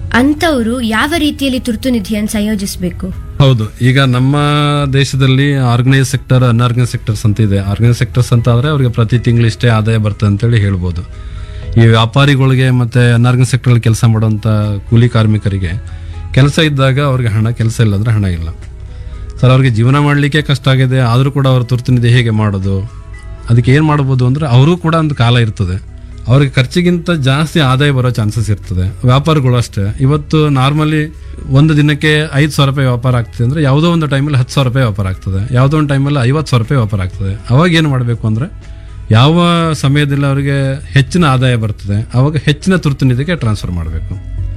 ಅಂಥವರು ಯಾವ ರೀತಿಯಲ್ಲಿ ತುರ್ತು ನಿಧಿಯನ್ನು ಸಂಯೋಜಿಸಬೇಕು ಹೌದು ಈಗ ನಮ್ಮ ದೇಶದಲ್ಲಿ ಆರ್ಗನೈಸ್ ಸೆಕ್ಟರ್ ಅನ್ಆರ್ಗನೈಸ್ ಸೆಕ್ಟರ್ಸ್ ಅಂತ ಇದೆ ಆರ್ಗನೈಸ್ ಸೆಕ್ಟರ್ಸ್ ಅಂತ ಆದ್ರೆ ಅವ್ರಿಗೆ ಪ್ರತಿ ತಿಂಗಳು ಇಷ್ಟೇ ಆದಾಯ ಬರ್ತದೆ ಅಂತೇಳಿ ಹೇಳ್ಬೋದು ಈ ವ್ಯಾಪಾರಿಗಳಿಗೆ ಮತ್ತೆ ಅನ್ಆರ್ಗನೈಸ್ ಸೆಕ್ಟರ್ ಕೆಲಸ ಮಾಡುವಂತ ಕೂಲಿ ಕಾರ್ಮಿಕರಿಗೆ ಕೆಲಸ ಇದ್ದಾಗ ಅವ್ರಿಗೆ ಹಣ ಕೆಲಸ ಇಲ್ಲಂದ್ರೆ ಹಣ ಇಲ್ಲ ಸರ್ ಅವ್ರಿಗೆ ಜೀವನ ಮಾಡಲಿಕ್ಕೆ ಕಷ್ಟ ಆಗಿದೆ ಆದರೂ ಕೂಡ ಅವ್ರ ತುರ್ತು ನಿಧಿ ಹೇಗೆ ಮಾಡೋದು ಅದಕ್ಕೆ ಏನು ಮಾಡ್ಬೋದು ಅಂದರೆ ಅವರು ಕೂಡ ಒಂದು ಕಾಲ ಇರ್ತದೆ ಅವ್ರಿಗೆ ಖರ್ಚಿಗಿಂತ ಜಾಸ್ತಿ ಆದಾಯ ಬರೋ ಚಾನ್ಸಸ್ ಇರ್ತದೆ ವ್ಯಾಪಾರಗಳು ಅಷ್ಟೇ ಇವತ್ತು ನಾರ್ಮಲಿ ಒಂದು ದಿನಕ್ಕೆ ಐದು ಸಾವಿರ ರೂಪಾಯಿ ವ್ಯಾಪಾರ ಆಗ್ತದೆ ಅಂದರೆ ಯಾವುದೋ ಒಂದು ಟೈಮಲ್ಲಿ ಹತ್ತು ಸಾವಿರ ರೂಪಾಯಿ ವ್ಯಾಪಾರ ಆಗ್ತದೆ ಯಾವುದೋ ಒಂದು ಟೈಮಲ್ಲಿ ಐವತ್ತು ಸಾವಿರ ರೂಪಾಯಿ ವ್ಯಾಪಾರ ಆಗ್ತದೆ ಅವಾಗ ಏನು ಮಾಡಬೇಕು ಅಂದರೆ ಯಾವ ಸಮಯದಲ್ಲಿ ಅವರಿಗೆ ಹೆಚ್ಚಿನ ಆದಾಯ ಬರ್ತದೆ ಅವಾಗ ಹೆಚ್ಚಿನ ತುರ್ತು ನಿಧಿಗೆ ಟ್ರಾನ್ಸ್ಫರ್ ಮಾಡಬೇಕು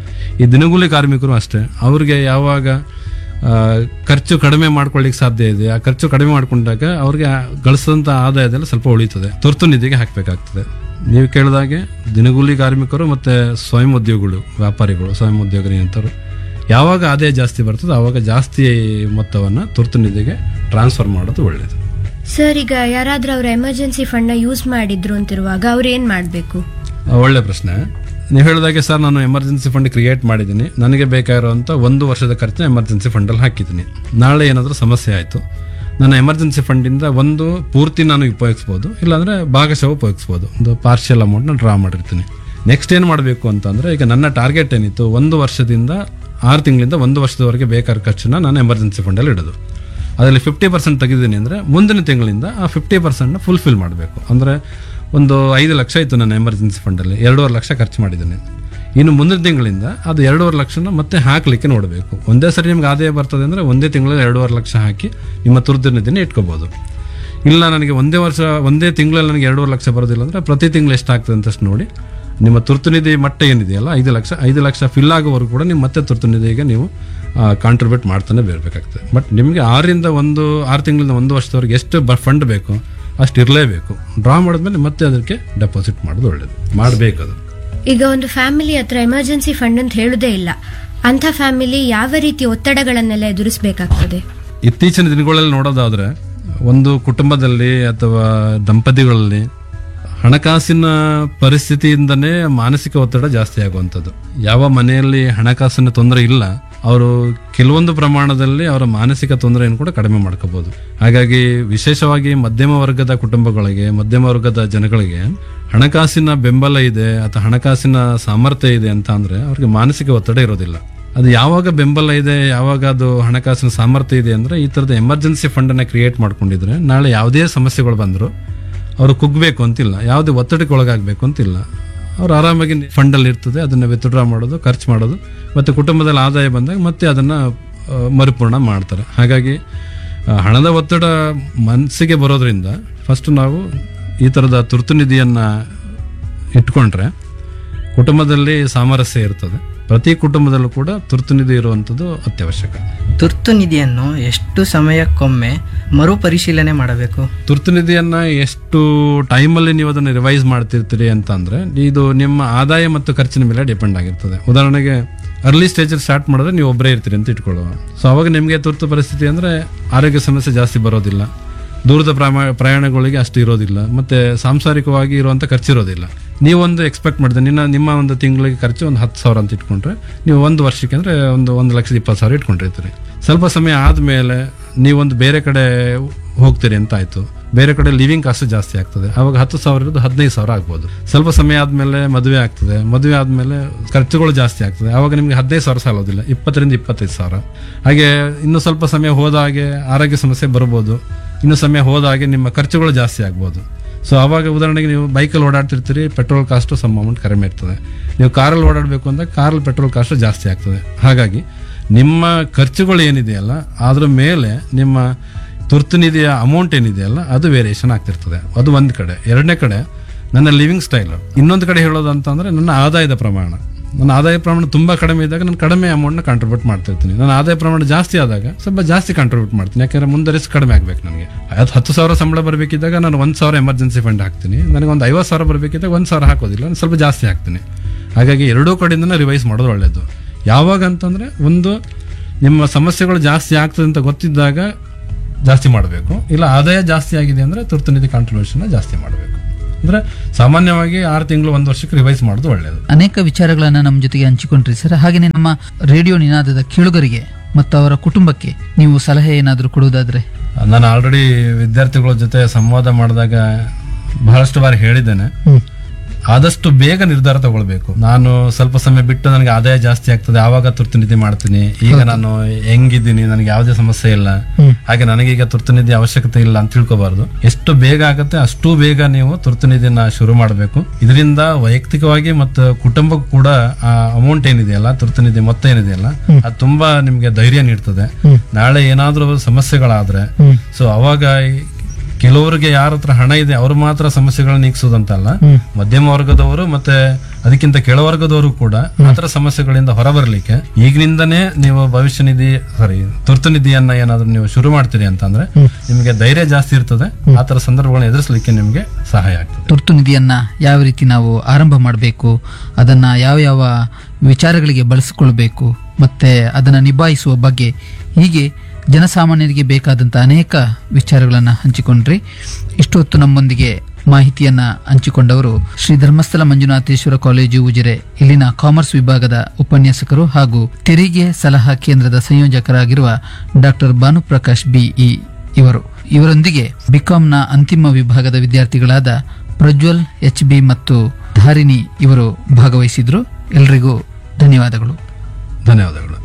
ಈ ದಿನಗೂಲಿ ಕಾರ್ಮಿಕರು ಅಷ್ಟೇ ಅವ್ರಿಗೆ ಯಾವಾಗ ಆ, ಖರ್ಚು ಕಡಿಮೆ ಮಾಡ್ಕೊಳ್ಳಿಕ್ಕೆ ಸಾಧ್ಯ ಇದೆ ಆ ಖರ್ಚು ಕಡಿಮೆ ಮಾಡ್ಕೊಂಡಾಗ ಅವ್ರಿಗೆ ಗಳಿಸಿದಂಥ ಆದಾಯದಲ್ಲಿ ಸ್ವಲ್ಪ ಉಳಿತದೆ ತುರ್ತು ನಿಧಿಗೆ ಹಾಕಬೇಕಾಗ್ತದೆ ನೀವು ಕೇಳಿದಾಗೆ ದಿನಗೂಲಿ ಕಾರ್ಮಿಕರು ಮತ್ತೆ ಸ್ವಯಂ ಉದ್ಯೋಗಿಗಳು ವ್ಯಾಪಾರಿಗಳು ಸ್ವಯಂ ಉದ್ಯೋಗಿ ಅಂತವರು ಯಾವಾಗ ಆದಾಯ ಜಾಸ್ತಿ ಬರ್ತದೆ ಆವಾಗ ಜಾಸ್ತಿ ಮೊತ್ತವನ್ನು ತುರ್ತು ನಿಧಿಗೆ ಟ್ರಾನ್ಸ್ಫರ್ ಮಾಡೋದು ಒಳ್ಳೆಯದು ಸರ್ ಈಗ ಯಾರಾದ್ರೂ ಅವ್ರ ಎಮರ್ಜೆನ್ಸಿ ಫಂಡ್ನ ಯೂಸ್ ಮಾಡಿದ್ರು ಅಂತಿರುವಾಗ ಅವ್ರು ಏನು ಮಾಡಬೇಕು ಆ, ಒಳ್ಳೆ ಪ್ರಶ್ನೆ ನೀವು ಹೇಳಿದಾಗೆ ಸರ್ ನಾನು ಎಮರ್ಜೆನ್ಸಿ ಫಂಡ್ ಕ್ರಿಯೇಟ್ ಮಾಡಿದ್ದೀನಿ ನನಗೆ ಬೇಕಾಗಿರುವಂಥ ಒಂದು ವರ್ಷದ ಖರ್ಚು ಎಮರ್ಜೆನ್ಸಿ ಫಂಡಲ್ಲಿ ಹಾಕಿದ್ದೀನಿ ನಾಳೆ ಏನಾದರೂ ಸಮಸ್ಯೆ ಆಯಿತು ನನ್ನ ಎಮರ್ಜೆನ್ಸಿ ಫಂಡಿಂದ ಒಂದು ಪೂರ್ತಿ ನಾನು ಉಪಯೋಗಿಸ್ಬೋದು ಇಲ್ಲಾಂದರೆ ಭಾಗಶಃ ಉಪಯೋಗಿಸ್ಬೋದು ಒಂದು ಪಾರ್ಷಿಯಲ್ ಅಮೌಂಟ್ನ ಡ್ರಾ ಮಾಡಿರ್ತೀನಿ ನೆಕ್ಸ್ಟ್ ಏನು ಮಾಡಬೇಕು ಅಂತಂದರೆ ಈಗ ನನ್ನ ಟಾರ್ಗೆಟ್ ಏನಿತ್ತು ಒಂದು ವರ್ಷದಿಂದ ಆರು ತಿಂಗಳಿಂದ ಒಂದು ವರ್ಷದವರೆಗೆ ಬೇಕಾದ ಖರ್ಚನ್ನ ನಾನು ಎಮರ್ಜೆನ್ಸಿ ಫಂಡಲ್ಲಿ ಇಡೋದು ಅದರಲ್ಲಿ ಫಿಫ್ಟಿ ಪರ್ಸೆಂಟ್ ತೆಗೆದಿದ್ದೀನಿ ಅಂದರೆ ಮುಂದಿನ ತಿಂಗಳಿಂದ ಆ ಫಿಫ್ಟಿ ಪರ್ಸೆಂಟ್ನ ಫುಲ್ಫಿಲ್ ಮಾಡಬೇಕು ಅಂದರೆ ಒಂದು ಐದು ಲಕ್ಷ ಇತ್ತು ನನ್ನ ಎಮರ್ಜೆನ್ಸಿ ಫಂಡಲ್ಲಿ ಎರಡೂವರೆ ಲಕ್ಷ ಖರ್ಚು ಮಾಡಿದ್ದೀನಿ ಇನ್ನು ಮುಂದಿನ ತಿಂಗಳಿಂದ ಅದು ಎರಡೂವರೆ ಲಕ್ಷನ ಮತ್ತೆ ಹಾಕಲಿಕ್ಕೆ ನೋಡಬೇಕು ಒಂದೇ ಸರಿ ನಿಮ್ಗೆ ಆದಾಯ ಬರ್ತದೆ ಅಂದರೆ ಒಂದೇ ತಿಂಗಳಲ್ಲಿ ಎರಡೂವರೆ ಲಕ್ಷ ಹಾಕಿ ನಿಮ್ಮ ತುರ್ತು ನಿಧಿನ ಇಟ್ಕೋಬೋದು ಇಲ್ಲ ನನಗೆ ಒಂದೇ ವರ್ಷ ಒಂದೇ ತಿಂಗಳಲ್ಲಿ ನನಗೆ ಎರಡೂವರೆ ಲಕ್ಷ ಬರೋದಿಲ್ಲ ಅಂದರೆ ಪ್ರತಿ ತಿಂಗಳು ಎಷ್ಟಾಗ್ತದೆ ಅಂತಷ್ಟು ನೋಡಿ ನಿಮ್ಮ ತುರ್ತು ನಿಧಿ ಮಟ್ಟ ಏನಿದೆಯಲ್ಲ ಐದು ಲಕ್ಷ ಐದು ಲಕ್ಷ ಫಿಲ್ ಆಗೋವರೆಗೂ ಕೂಡ ನೀವು ಮತ್ತೆ ತುರ್ತು ನಿಧಿಗೆ ನೀವು ಕಾಂಟ್ರಿಬ್ಯೂಟ್ ಮಾಡ್ತಾನೆ ಬೇರಬೇಕಾಗ್ತದೆ ಬಟ್ ನಿಮಗೆ ಆರರಿಂದ ಒಂದು ಆರು ತಿಂಗಳಿಂದ ಒಂದು ವರ್ಷದವರೆಗೆ ಎಷ್ಟು ಬ ಫಂಡ್ ಬೇಕು ಅಷ್ಟು ಇರಲೇಬೇಕು ಡ್ರಾ ಮಾಡಿದ್ಮೇಲೆ ಮತ್ತೆ ಅದಕ್ಕೆ ಡೆಪಾಸಿಟ್ ಮಾಡೋದು ಒಳ್ಳೇದು ಮಾಡಬೇಕು ಅದು ಈಗ ಒಂದು ಫ್ಯಾಮಿಲಿ ಹತ್ರ ಎಮರ್ಜೆನ್ಸಿ ಫಂಡ್ ಅಂತ ಹೇಳುದೇ ಇಲ್ಲ ಅಂಥ ಫ್ಯಾಮಿಲಿ ಯಾವ ರೀತಿ ಒತ್ತಡಗಳನ್ನೆಲ್ಲ ಎದುರಿಸಬೇಕಾಗ್ತದೆ ಇತ್ತೀಚಿನ ದಿನಗಳಲ್ಲಿ ನೋಡೋದಾದ್ರೆ ಒಂದು ಕುಟುಂಬದಲ್ಲಿ ಅಥವಾ ದಂಪತಿಗಳಲ್ಲಿ ಹಣಕಾಸಿನ ಪರಿಸ್ಥಿತಿಯಿಂದನೇ ಮಾನಸಿಕ ಒತ್ತಡ ಜಾಸ್ತಿ ಆಗುವಂಥದ್ದು ಯಾವ ಮನೆಯಲ್ಲಿ ಹಣಕಾಸಿನ ತೊಂದರೆ ಇಲ್ಲ ಅವರು ಕೆಲವೊಂದು ಪ್ರಮಾಣದಲ್ಲಿ ಅವರ ಮಾನಸಿಕ ತೊಂದರೆಯನ್ನು ಕೂಡ ಕಡಿಮೆ ಮಾಡ್ಕೋಬಹುದು ಹಾಗಾಗಿ ವಿಶೇಷವಾಗಿ ಮಧ್ಯಮ ವರ್ಗದ ಕುಟುಂಬಗಳಿಗೆ ಮಧ್ಯಮ ವರ್ಗದ ಜನಗಳಿಗೆ ಹಣಕಾಸಿನ ಬೆಂಬಲ ಇದೆ ಅಥವಾ ಹಣಕಾಸಿನ ಸಾಮರ್ಥ್ಯ ಇದೆ ಅಂತ ಅಂದ್ರೆ ಅವ್ರಿಗೆ ಮಾನಸಿಕ ಒತ್ತಡ ಇರೋದಿಲ್ಲ ಅದು ಯಾವಾಗ ಬೆಂಬಲ ಇದೆ ಯಾವಾಗ ಅದು ಹಣಕಾಸಿನ ಸಾಮರ್ಥ್ಯ ಇದೆ ಅಂದ್ರೆ ಈ ತರದ ಎಮರ್ಜೆನ್ಸಿ ಫಂಡ್ ಅನ್ನ ಕ್ರಿಯೇಟ್ ಮಾಡ್ಕೊಂಡಿದ್ರೆ ನಾಳೆ ಯಾವುದೇ ಸಮಸ್ಯೆಗಳು ಬಂದ್ರು ಅವರು ಕುಗ್ಬೇಕು ಅಂತಿಲ್ಲ ಯಾವುದೇ ಒತ್ತಡಕ್ಕೆ ಒಳಗಾಗಬೇಕು ಅಂತಿಲ್ಲ ಅವ್ರು ಆರಾಮಾಗಿ ಫಂಡಲ್ಲಿ ಇರ್ತದೆ ಅದನ್ನ ವಿತ್ಡ್ರಾ ಮಾಡೋದು ಖರ್ಚು ಮಾಡೋದು ಮತ್ತೆ ಕುಟುಂಬದಲ್ಲಿ ಆದಾಯ ಬಂದಾಗ ಮತ್ತೆ ಅದನ್ನ ಆ, ಮರುಪೂರ್ಣ ಮಾಡ್ತಾರೆ ಹಾಗಾಗಿ ಆ, ಹಣದ ಒತ್ತಡ ಮನಸ್ಸಿಗೆ ಬರೋದ್ರಿಂದ ಫಸ್ಟ್ ನಾವು ಈ ಥರದ ತುರ್ತು ನಿಧಿಯನ್ನ ಇಟ್ಕೊಂಡ್ರೆ ಕುಟುಂಬದಲ್ಲಿ ಸಾಮರಸ್ಯ ಇರ್ತದೆ ಪ್ರತಿ ಕುಟುಂಬದಲ್ಲೂ ಕೂಡ ತುರ್ತು ನಿಧಿ ಇರುವಂಥದ್ದು ಅತ್ಯವಶ್ಯಕ ತುರ್ತು ನಿಧಿಯನ್ನು ಎಷ್ಟು ಸಮಯಕ್ಕೊಮ್ಮೆ ಮರುಪರಿಶೀಲನೆ ಮಾಡಬೇಕು ತುರ್ತು ನಿಧಿಯನ್ನ ಎಷ್ಟು ಟೈಮಲ್ಲಿ ನೀವು ಅದನ್ನು ರಿವೈಸ್ ಮಾಡ್ತಿರ್ತೀರಿ ಅಂತ ಅಂದ್ರೆ ಇದು ನಿಮ್ಮ ಆದಾಯ ಮತ್ತು ಖರ್ಚಿನ ಮೇಲೆ ಡಿಪೆಂಡ್ ಆಗಿರ್ತದೆ ಉದಾಹರಣೆಗೆ ಅರ್ಲಿ ಸ್ಟೇಜಲ್ಲಿ ಸ್ಟಾರ್ಟ್ ಮಾಡಿದ್ರೆ ನೀವು ಒಬ್ಬರೇ ಇರ್ತೀರಿ ಅಂತ ಇಟ್ಕೊಳ್ಳುವ ಸೊ ಅವಾಗ ನಿಮಗೆ ತುರ್ತು ಪರಿಸ್ಥಿತಿ ಅಂದ್ರೆ ಆರೋಗ್ಯ ಸಮಸ್ಯೆ ಜಾಸ್ತಿ ಬರೋದಿಲ್ಲ ದೂರದ ಪ್ರಮಾ ಪ್ರಯಾಣಗಳಿಗೆ ಅಷ್ಟು ಇರೋದಿಲ್ಲ ಮತ್ತೆ ಸಾಂಸಾರಿಕವಾಗಿ ಇರುವಂಥ ಖರ್ಚು ಇರೋದಿಲ್ಲ ನೀವೊಂದು ಎಕ್ಸ್ಪೆಕ್ಟ್ ಮಾಡಿದೆ ನಿನ್ನ ನಿಮ್ಮ ಒಂದು ತಿಂಗಳಿಗೆ ಖರ್ಚು ಒಂದು ಹತ್ತು ಸಾವಿರ ಅಂತ ಇಟ್ಕೊಂಡ್ರೆ ನೀವು ಒಂದು ವರ್ಷಕ್ಕೆ ಅಂದ್ರೆ ಒಂದು ಒಂದು ಲಕ್ಷದ ಇಪ್ಪತ್ತು ಸಾವಿರ ಇಟ್ಕೊಂಡಿರ್ತೀರಿ ಸ್ವಲ್ಪ ಸಮಯ ಆದಮೇಲೆ ನೀವೊಂದು ಬೇರೆ ಕಡೆ ಹೋಗ್ತೀರಿ ಅಂತ ಆಯ್ತು ಬೇರೆ ಕಡೆ ಲಿವಿಂಗ್ ಕಾಸ್ಟ್ ಜಾಸ್ತಿ ಆಗ್ತದೆ ಅವಾಗ ಹತ್ತು ಸಾವಿರ ಇರೋದು ಹದಿನೈದು ಸಾವಿರ ಆಗ್ಬೋದು ಸ್ವಲ್ಪ ಸಮಯ ಆದ್ಮೇಲೆ ಮದುವೆ ಆಗ್ತದೆ ಮದುವೆ ಆದ್ಮೇಲೆ ಖರ್ಚುಗಳು ಜಾಸ್ತಿ ಆಗ್ತದೆ ಅವಾಗ ನಿಮ್ಗೆ ಹದಿನೈದು ಸಾವಿರ ಸಾಲೋದಿಲ್ಲ ಇಪ್ಪತ್ತರಿಂದ ಇಪ್ಪತ್ತೈದು ಸಾವಿರ ಹಾಗೆ ಇನ್ನು ಸ್ವಲ್ಪ ಸಮಯ ಹೋದ ಹಾಗೆ ಆರೋಗ್ಯ ಸಮಸ್ಯೆ ಬರ್ಬೋದು ಇನ್ನು ಸಮಯ ಹೋದ ಹಾಗೆ ನಿಮ್ಮ ಖರ್ಚುಗಳು ಜಾಸ್ತಿ ಆಗ್ಬೋದು ಸೊ ಅವಾಗ ಉದಾಹರಣೆಗೆ ನೀವು ಬೈಕಲ್ಲಿ ಓಡಾಡ್ತಿರ್ತೀರಿ ಪೆಟ್ರೋಲ್ ಕಾಸ್ಟು ಸಮ್ ಅಮೌಂಟ್ ಕಡಿಮೆ ಇರ್ತದೆ ನೀವು ಕಾರಲ್ಲಿ ಓಡಾಡಬೇಕು ಅಂದ್ರೆ ಕಾರಲ್ಲಿ ಪೆಟ್ರೋಲ್ ಕಾಸ್ಟ್ ಜಾಸ್ತಿ ಆಗ್ತದೆ ಹಾಗಾಗಿ ನಿಮ್ಮ ಖರ್ಚುಗಳು ಏನಿದೆಯಲ್ಲ ಅದ್ರ ಮೇಲೆ ನಿಮ್ಮ ತುರ್ತು ನಿಧಿಯ ಅಮೌಂಟ್ ಏನಿದೆಯಲ್ಲ ಅದು ವೇರಿಯೇಷನ್ ಆಗ್ತಿರ್ತದೆ ಅದು ಒಂದು ಕಡೆ ಎರಡನೇ ಕಡೆ ನನ್ನ ಲಿವಿಂಗ್ ಸ್ಟೈಲ್ ಇನ್ನೊಂದು ಕಡೆ ಹೇಳೋದು ಅಂತಂದ್ರೆ ನನ್ನ ಆದಾಯದ ಪ್ರಮಾಣ ನನ್ನ ಆದಾಯ ಪ್ರಮಾಣ ತುಂಬಾ ಕಡಿಮೆ ಇದ್ದಾಗ ನಾನು ಕಡಿಮೆ ಅಮೌಂಟ್ನ ಕಾಂಟ್ರಿಬ್ಯೂಟ್ ಮಾಡ್ತಿರ್ತೀನಿ ನನ್ನ ಆದಾಯ ಪ್ರಮಾಣ ಜಾಸ್ತಿ ಆದಾಗ ಸ್ವಲ್ಪ ಜಾಸ್ತಿ ಕಾಂಟ್ರಿಬ್ಯೂಟ್ ಮಾಡ್ತೀನಿ ಯಾಕಂದ್ರೆ ಮುಂದೆ ರಿಸ್ಕ್ ಕಡಿಮೆ ಆಗ್ಬೇಕು ನನಗೆ ಅದು ಹತ್ತು ಸಾವಿರ ಸಂಬಳ ಬರಬೇಕಿದ್ದಾಗ ನಾನು ಒಂದು ಸಾವಿರ ಎಮರ್ಜೆನ್ಸಿ ಫಂಡ್ ಹಾಕ್ತೀನಿ ನನಗೆ ಒಂದು ಐವತ್ತು ಸಾವಿರ ಬರಬೇಕಿದ್ದಾಗ ಒಂದು ಸಾವಿರ ಹಾಕೋದಿಲ್ಲ ನಾನು ಸ್ವಲ್ಪ ಜಾಸ್ತಿ ಹಾಕ್ತೀನಿ ಹಾಗಾಗಿ ಎರಡೂ ಕಡೆಯಿಂದನೇ ರಿವೈಸ್ ಮಾಡೋದು ಒಳ್ಳೆಯದು ಯಾವಾಗ ಅಂತಂದ್ರೆ ಒಂದು ನಿಮ್ಮ ಸಮಸ್ಯೆಗಳು ಜಾಸ್ತಿ ಆಗ್ತದೆ ಅಂತ ಗೊತ್ತಿದ್ದಾಗ ಜಾಸ್ತಿ ಮಾಡಬೇಕು ಇಲ್ಲ ಆದಾಯ ಜಾಸ್ತಿ ಆಗಿದೆ ಅಂದ್ರೆ ತುರ್ತು ನಿಧಿ ಕಾಂಟ್ರಿಬ್ಯೂಷನ್ ಜಾಸ್ತಿ ಮಾಡಬೇಕು ಅಂದ್ರೆ ಸಾಮಾನ್ಯವಾಗಿ ಆರು ತಿಂಗಳು ಒಂದು ವರ್ಷಕ್ಕೆ ರಿವೈಸ್ ಮಾಡೋದು ಒಳ್ಳೆಯದು ಅನೇಕ ವಿಚಾರಗಳನ್ನ ನಮ್ಮ ಜೊತೆಗೆ ಹಂಚಿಕೊಂಡ್ರಿ ಸರ್ ಹಾಗೆಯೇ ನಮ್ಮ ರೇಡಿಯೋ ನಿನಾದದ ಕೇಳುಗರಿಗೆ ಮತ್ತು ಅವರ ಕುಟುಂಬಕ್ಕೆ ನೀವು ಸಲಹೆ ಏನಾದರೂ ಕೊಡುವುದಾದ್ರೆ ನಾನು ಆಲ್ರೆಡಿ ವಿದ್ಯಾರ್ಥಿಗಳ ಜೊತೆ ಸಂವಾದ ಮಾಡಿದಾಗ ಬಹಳಷ್ಟು ಬಾರಿ ಹೇಳಿದ್ದೇನೆ ಆದಷ್ಟು ಬೇಗ ನಿರ್ಧಾರ ತಗೊಳ್ಬೇಕು ನಾನು ಸ್ವಲ್ಪ ಸಮಯ ಬಿಟ್ಟು ನನಗೆ ಆದಾಯ ಜಾಸ್ತಿ ಆಗ್ತದೆ ಆವಾಗ ತುರ್ತು ನಿಧಿ ಮಾಡ್ತೀನಿ ಈಗ ನಾನು ಹೆಂಗಿದ್ದೀನಿ ನನಗೆ ಯಾವುದೇ ಸಮಸ್ಯೆ ಇಲ್ಲ ಹಾಗೆ ನನಗೀಗ ತುರ್ತು ನಿಧಿ ಅವಶ್ಯಕತೆ ಇಲ್ಲ ಅಂತ ತಿಳ್ಕೊಬಾರ್ದು ಎಷ್ಟು ಬೇಗ ಆಗುತ್ತೆ ಅಷ್ಟು ಬೇಗ ನೀವು ತುರ್ತು ನಿಧಿನ ಶುರು ಮಾಡಬೇಕು ಇದರಿಂದ ವೈಯಕ್ತಿಕವಾಗಿ ಮತ್ತು ಕುಟುಂಬಕ್ಕೂ ಕೂಡ ಆ ಅಮೌಂಟ್ ಏನಿದೆಯಲ್ಲ ತುರ್ತು ನಿಧಿ ಮೊತ್ತ ಏನಿದೆಯಲ್ಲ ಅದು ತುಂಬಾ ನಿಮ್ಗೆ ಧೈರ್ಯ ನೀಡ್ತದೆ ನಾಳೆ ಏನಾದ್ರೂ ಸಮಸ್ಯೆಗಳಾದ್ರೆ ಸೊ ಅವಾಗ ಈ ಕೆಲವರಿಗೆ ಯಾರ ಹತ್ರ ಹಣ ಇದೆ ಅವರು ಮಾತ್ರ ಸಮಸ್ಯೆಗಳನ್ನ ನೀಗಿಸೋದಂತಲ್ಲ ಮಧ್ಯಮ ವರ್ಗದವರು ಮತ್ತೆ ಅದಕ್ಕಿಂತ ಕೆಳವರ್ಗದವರು ಕೂಡ ಆತರ ಸಮಸ್ಯೆಗಳಿಂದ ಹೊರಬರಲಿಕ್ಕೆ ಈಗಿನಿಂದನೇ ನೀವು ಭವಿಷ್ಯ ನಿಧಿ ಸಾರಿ ತುರ್ತು ನಿಧಿಯನ್ನ ಏನಾದ್ರೂ ನೀವು ಶುರು ಮಾಡ್ತೀರಿ ಅಂತಂದ್ರೆ ನಿಮಗೆ ಧೈರ್ಯ ಜಾಸ್ತಿ ಇರ್ತದೆ ಆತರ ಸಂದರ್ಭಗಳನ್ನ ಎದುರಿಸಲಿಕ್ಕೆ ನಿಮಗೆ ಸಹಾಯ ಆಗ್ತದೆ ತುರ್ತು ನಿಧಿಯನ್ನ ಯಾವ ರೀತಿ ನಾವು ಆರಂಭ ಮಾಡಬೇಕು ಅದನ್ನ ಯಾವ ಯಾವ ವಿಚಾರಗಳಿಗೆ ಬಳಸಿಕೊಳ್ಬೇಕು ಮತ್ತೆ ಅದನ್ನ ನಿಭಾಯಿಸುವ ಬಗ್ಗೆ ಹೀಗೆ ಜನಸಾಮಾನ್ಯರಿಗೆ ಬೇಕಾದಂತ ಅನೇಕ ವಿಚಾರಗಳನ್ನ ಹಂಚಿಕೊಂಡ್ರಿ ಇಷ್ಟೊತ್ತು ನಮ್ಮೊಂದಿಗೆ ಮಾಹಿತಿಯನ್ನ ಹಂಚಿಕೊಂಡವರು ಶ್ರೀ ಧರ್ಮಸ್ಥಳ ಮಂಜುನಾಥೇಶ್ವರ ಕಾಲೇಜು ಉಜಿರೆ ಇಲ್ಲಿನ ಕಾಮರ್ಸ್ ವಿಭಾಗದ ಉಪನ್ಯಾಸಕರು ಹಾಗೂ ತೆರಿಗೆ ಸಲಹಾ ಕೇಂದ್ರದ ಸಂಯೋಜಕರಾಗಿರುವ ಡಾಕ್ಟರ್ ಭಾನುಪ್ರಕಾಶ್ ಬಿಇ ಇವರು ಇವರೊಂದಿಗೆ ಬಿಕಾಂನ ಅಂತಿಮ ವಿಭಾಗದ ವಿದ್ಯಾರ್ಥಿಗಳಾದ ಪ್ರಜ್ವಲ್ ಎಚ್ ಬಿ ಮತ್ತು ಧಾರಿಣಿ ಇವರು ಭಾಗವಹಿಸಿದ್ರು ಎಲ್ರಿಗೂ ಧನ್ಯವಾದಗಳು ಧನ್ಯವಾದಗಳು